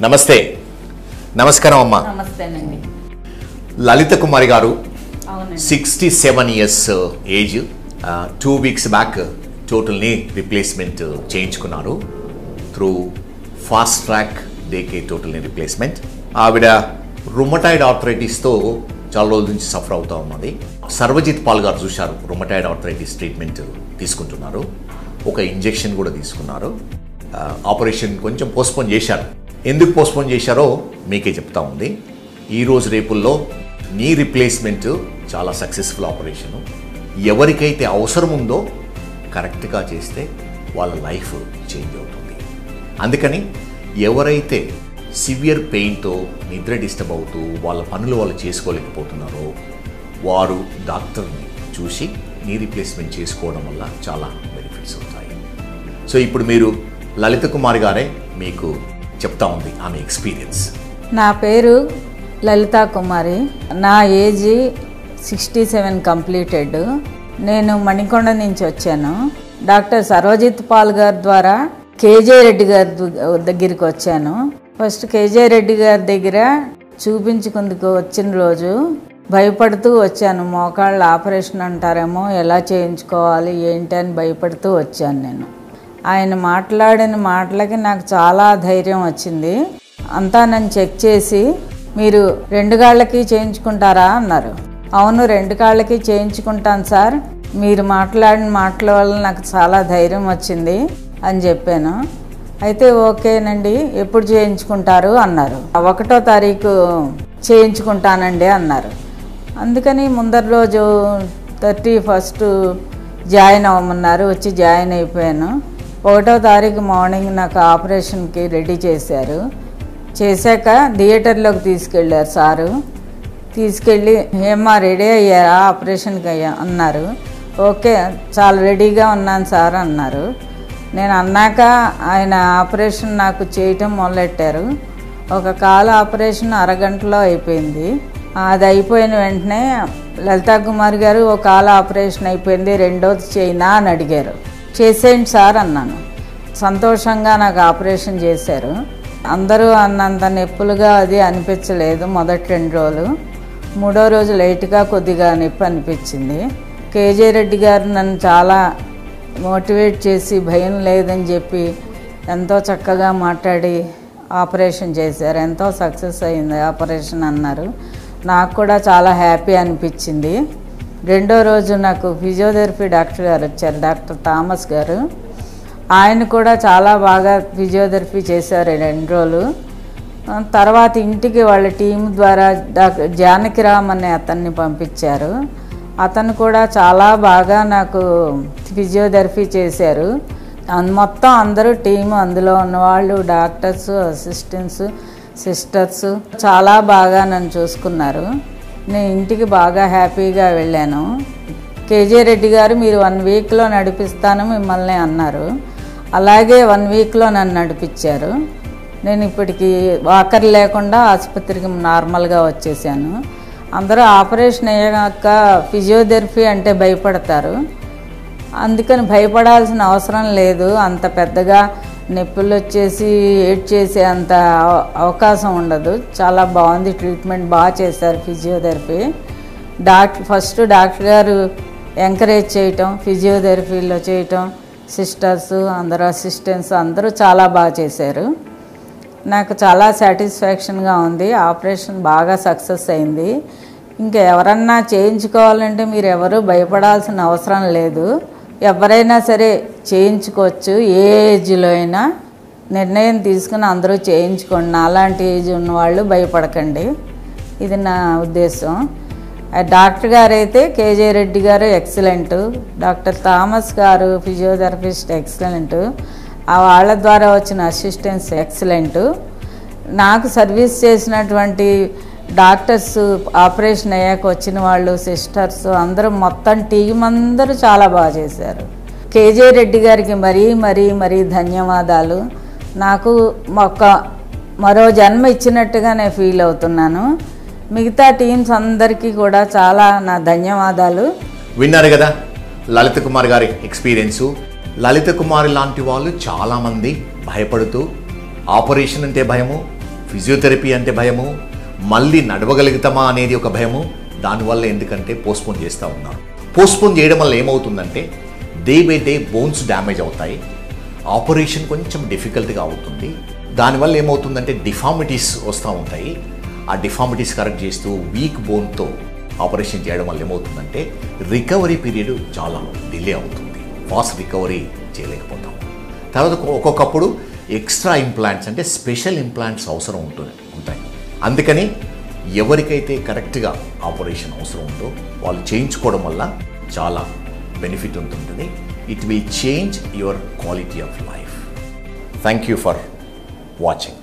నమస్తే నమస్కారం అమ్మా నమస్తేనండి లలిత కుమారి గారు అవునండి sixty seven years age two weeks back టోటల్ని రిప్లేస్మెంట్ చేయించుకున్నారు త్రూ ఫాస్ట్ ట్రాక్ దేకే టోటల్ని రిప్లేస్మెంట్ ఆవిడ రుమటాయిడ్ ఆర్థరైటిస్తో చాలా రోజుల నుంచి సఫర్ అవుతా ఉన్నది సర్వజిత్ పాల్ గారు చూశారు రుమటాయిడ్ ఆర్థరైటిస్ ట్రీట్మెంట్ తీసుకుంటున్నారు ఒక ఇంజెక్షన్ కూడా తీసుకున్నారు ఆ, ఆపరేషన్ కొంచెం పోస్ట్పోన్ చేశారు ఎందుకు పోస్ట్పోన్ చేశారో మీకే చెప్తా ఉంది ఈ రోజు రేపుల్లో నీ రిప్లేస్మెంట్ చాలా సక్సెస్ఫుల్ ఆపరేషను ఎవరికైతే అవసరం ఉందో కరెక్ట్గా చేస్తే వాళ్ళ లైఫ్ చేంజ్ అవుతుంది అందుకని ఎవరైతే సివియర్ పెయిన్తో నిద్ర డిస్టర్బ్ అవుతూ వాళ్ళ పనులు వాళ్ళు చేసుకోలేకపోతున్నారో వారు డాక్టర్ని చూసి నీ రీప్లేస్మెంట్ చేసుకోవడం వల్ల చాలా బెనిఫిట్స్ అవుతాయి సో ఇప్పుడు మీరు లలిత కుమార్ గారే మీకు చెప్తా ఉంది ఆమె ఎక్స్పీరియన్స్ నా పేరు లలితా కుమారి నా ఏజ్ సిక్స్టీ సెవెన్ కంప్లీటెడ్ నేను మణికొండ నుంచి వచ్చాను డాక్టర్ సరోజిత్ పాల్ గారి ద్వారా కేజే రెడ్డి గారి దు- దగ్గరికి వచ్చాను ఫస్ట్ కేజే రెడ్డి గారి దగ్గర చూపించుకుందుకు వచ్చిన రోజు భయపడుతూ వచ్చాను మోకాళ్ళ ఆపరేషన్ అంటారేమో ఎలా చేయించుకోవాలి ఏంటి అని భయపడుతూ వచ్చాను నేను ఆయన మాట్లాడిన మాటలకి నాకు చాలా ధైర్యం వచ్చింది అంతా నన్ను చెక్ చేసి మీరు రెండు కాళ్ళకి చేయించుకుంటారా అన్నారు అవును రెండు కాళ్ళకి చేయించుకుంటాను సార్ మీరు మాట్లాడిన మాటల వల్ల నాకు చాలా ధైర్యం వచ్చింది అని చెప్పాను అయితే ఓకేనండి ఎప్పుడు చేయించుకుంటారు అన్నారు ఒకటో తారీఖు చేయించుకుంటానండి అన్నారు అందుకని ముందరి రోజు థర్టీ ఫస్ట్ జాయిన్ అవ్వమన్నారు వచ్చి జాయిన్ అయిపోయాను ఒకటో తారీఖు మార్నింగ్ నాకు ఆపరేషన్కి రెడీ చేశారు చేశాక థియేటర్లోకి తీసుకెళ్ళారు సారు తీసుకెళ్ళి ఏమ్మా రెడీ అయ్యారా ఆపరేషన్కి అయ్యా అన్నారు ఓకే చాలా రెడీగా ఉన్నాను సార్ అన్నారు నేను అన్నాక ఆయన ఆపరేషన్ నాకు చేయటం మొదలెట్టారు ఒక కాలు ఆపరేషన్ అరగంటలో అయిపోయింది అది అయిపోయిన వెంటనే లలితా కుమార్ గారు ఒక కాలు ఆపరేషన్ అయిపోయింది రెండోది చేయనా అని అడిగారు చేసేయండి సార్ అన్నాను సంతోషంగా నాకు ఆపరేషన్ చేశారు అందరూ అన్నంత నొప్పులుగా అది అనిపించలేదు మొదటి రెండు రోజులు మూడో రోజు లైట్గా కొద్దిగా నొప్పి అనిపించింది కేజే రెడ్డి గారు నన్ను చాలా మోటివేట్ చేసి భయం లేదని చెప్పి ఎంతో చక్కగా మాట్లాడి ఆపరేషన్ చేశారు ఎంతో సక్సెస్ అయింది ఆపరేషన్ అన్నారు నాకు కూడా చాలా హ్యాపీ అనిపించింది రెండో రోజు నాకు ఫిజియోథెరపీ డాక్టర్ గారు వచ్చారు డాక్టర్ థామస్ గారు ఆయన కూడా చాలా బాగా ఫిజియోథెరపీ చేశారు ఈ రెండు రోజులు ఆ, తర్వాత ఇంటికి వాళ్ళ టీం ద్వారా డాక్టర్ జానకిరామ్ అనే అతన్ని పంపించారు అతను కూడా చాలా బాగా నాకు ఫిజియోథెరపీ చేశారు అన్- మొత్తం అందరూ టీము అందులో ఉన్నవాళ్ళు డాక్టర్స్ అసిస్టెంట్స్ సిస్టర్స్ చాలా బాగా నన్ను చూసుకున్నారు నేను ఇంటికి బాగా హ్యాపీగా వెళ్ళాను కేజే రెడ్డి గారు మీరు వన్ వీక్లో నడిపిస్తాను మిమ్మల్ని అన్నారు అలాగే వన్ వీక్లో నన్ను నడిపించారు నేను ఇప్పటికి వాకర్ లేకుండా ఆసుపత్రికి నార్మల్గా వచ్చేసాను అందరూ ఆపరేషన్ అయ్యాక ఫిజియోథెరపీ అంటే భయపడతారు అందుకని భయపడాల్సిన అవసరం లేదు అంత పెద్దగా నొప్పులు వచ్చేసి ఏడ్ చేసే అంత అవ- అవకాశం ఉండదు చాలా బాగుంది ట్రీట్మెంట్ బాగా చేశారు ఫిజియోథెరపీ డాక్టర్ ఫస్ట్ డాక్టర్ గారు ఎంకరేజ్ చేయటం ఫిజియోథెరపీలో చేయటం సిస్టర్స్ అందరూ అసిస్టెంట్స్ అందరూ చాలా బాగా చేశారు నాకు చాలా సాటిస్ఫాక్షన్గా ఉంది ఆపరేషన్ బాగా సక్సెస్ అయింది ఇంకా ఎవరన్నా చేయించుకోవాలంటే మీరు ఎవరు భయపడాల్సిన అవసరం లేదు ఎవరైనా సరే చేయించుకోవచ్చు ఏ ఏజ్లో అయినా నిర్ణయం తీసుకుని అందరూ చేయించుకోండి నాలాంటి ఏజ్ ఉన్నవాళ్ళు భయపడకండి ఇది నా ఉద్దేశం ఆ డాక్టర్ గారు అయితే కేజే రెడ్డి గారు ఎక్సలెంట్ డాక్టర్ థామస్ గారు ఫిజియోథెరపిస్ట్ ఎక్సలెంట్ ఆ వాళ్ళ ద్వారా వచ్చిన అసిస్టెన్స్ ఎక్సలెంట్ నాకు సర్వీస్ చేసినటువంటి డాక్టర్స్ ఆపరేషన్ అయ్యాక వచ్చిన వాళ్ళు సిస్టర్స్ అందరూ మొత్తం టీం అందరూ చాలా బాగా చేశారు కేజే రెడ్డి గారికి మరీ మరీ మరీ ధన్యవాదాలు నాకు ఒక మరో జన్మ ఇచ్చినట్టుగా నేను ఫీల్ అవుతున్నాను మిగతా టీమ్స్ అందరికీ కూడా చాలా నా ధన్యవాదాలు విన్నారు కదా లలిత కుమార్ గారి ఎక్స్పీరియన్సు లలిత కుమార్ లాంటి వాళ్ళు చాలామంది భయపడుతూ ఆపరేషన్ అంటే భయము ఫిజియోథెరపీ అంటే భయము మళ్ళీ నడవగలుగుతామా అనేది ఒక భయము దానివల్ల ఎందుకంటే పోస్ట్పోన్ చేస్తూ ఉన్నారు పోస్ట్పోన్ చేయడం వల్ల ఏమవుతుందంటే day by day bones damage అవుతాయి ఆపరేషన్ కొంచెం డిఫికల్ట్గా అవుతుంది దానివల్ల ఏమవుతుందంటే డిఫార్మిటీస్ వస్తూ ఉంటాయి ఆ డిఫార్మిటీస్ కరెక్ట్ చేస్తూ వీక్ బోన్తో ఆపరేషన్ చేయడం వల్ల ఏమవుతుందంటే రికవరీ పీరియడ్ చాలా డిలే అవుతుంది ఫాస్ట్ రికవరీ చేయలేకపోతాం తర్వాత ఒక్కొక్కప్పుడు ఎక్స్ట్రా ఇంప్లాంట్స్ అంటే స్పెషల్ ఇంప్లాంట్స్ అవసరం ఉంటుంది ఉంటాయి అందుకని ఎవరికైతే కరెక్ట్గా ఆపరేషన్ అవసరం ఉందో వాళ్ళు చేయించుకోవడం వల్ల చాలా బెనిఫిట్ ఉంటుంటుంది it will change your quality of life thank you for watching